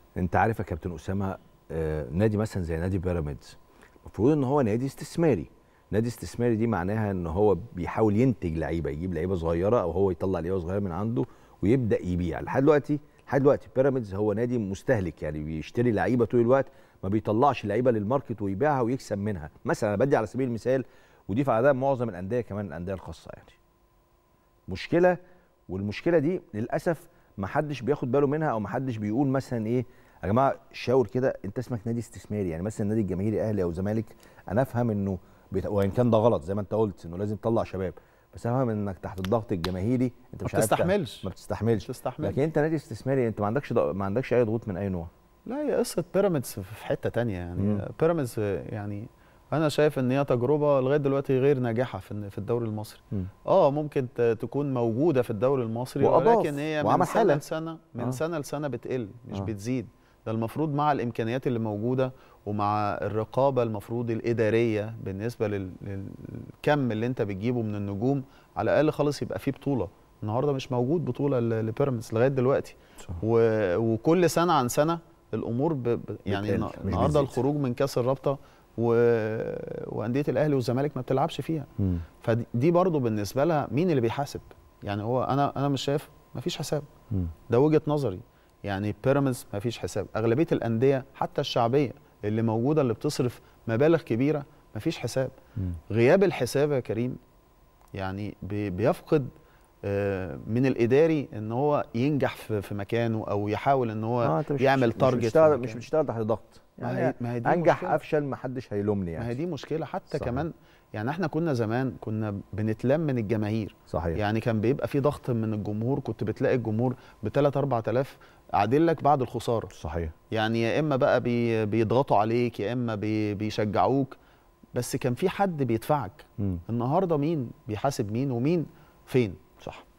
انت عارف يا كابتن اسامه آه نادي مثلا زي نادي بيراميدز المفروض ان هو نادي استثماري نادي استثماري دي معناها ان هو بيحاول ينتج لعيبه يجيب لعيبه صغيره او هو يطلع لعيبه صغيره من عنده ويبدا يبيع لحد دلوقتي لحد دلوقتي بيراميدز هو نادي مستهلك يعني بيشتري لعيبه طول الوقت ما بيطلعش لعيبه للماركت ويبيعها ويكسب منها مثلا انا بدي على سبيل المثال ودي في عادات معظم الانديه كمان الانديه الخاصه يعني مشكله والمشكله دي للاسف ما حدش بياخد باله منها او ما حدش بيقول مثلا ايه يا جماعه شاور كده انت اسمك نادي استثماري يعني مثلا النادي الجماهيري اهلي او زمالك انا افهم انه بيت... وان كان ده غلط زي ما انت قلت انه لازم تطلع شباب بس افهم انك تحت الضغط الجماهيري انت مش ما بتستحملش ما بتستحملش تستحمل لكن انت نادي استثماري انت ما عندكش ضغ... ما عندكش اي ضغوط من اي نوع لا هي قصه بيراميدز في حته تانية يعني مم. بيراميدز يعني انا شايف ان هي تجربه لغايه دلوقتي غير ناجحه في في الدوري المصري مم. اه ممكن ت- تكون موجوده في الدوري المصري وأضاف ولكن هي من وعمل سنه حالة. لسنه من آه. سنه لسنه بتقل مش آه. بتزيد ده المفروض مع الامكانيات اللي موجوده ومع الرقابه المفروض الاداريه بالنسبه لل- للكم اللي انت بتجيبه من النجوم على الاقل خالص يبقى فيه بطوله النهارده مش موجود بطوله ل- لبيراميدز لغايه دلوقتي صح. و... وكل سنه عن سنه الامور ب... ب... يعني بتقل، النا- مش النهارده بتزيد. الخروج من كاس الرابطه و... وانديه الاهلي والزمالك ما بتلعبش فيها مم. فدي برضو بالنسبه لها مين اللي بيحاسب يعني هو انا انا مش شايف ما فيش حساب مم. ده وجهه نظري يعني بيراميدز ما فيش حساب اغلبيه الانديه حتى الشعبيه اللي موجوده اللي بتصرف مبالغ كبيره ما فيش حساب مم. غياب الحساب يا كريم يعني بي- بيفقد آه، من الاداري ان هو ينجح في في مكانه او يحاول ان هو آه، أنت مش- يعمل مش تارجت بتشتغل في مش مكان. بتشتغل تحت ضغط ما يعني هي ما هي دي انجح مشكلة. افشل ما حدش هيلومني ما هي يعني دي مشكله حتى صحيح. كمان يعني احنا كنا زمان كنا بنتلم من الجماهير صحيح يعني كان بيبقى في ضغط من الجمهور كنت بتلاقي الجمهور ب 3 4000 قاعدين لك بعد الخساره صحيح يعني يا اما بقى بي بيضغطوا عليك يا اما بي بيشجعوك بس كان في حد بيدفعك مم. النهارده مين بيحاسب مين ومين فين صح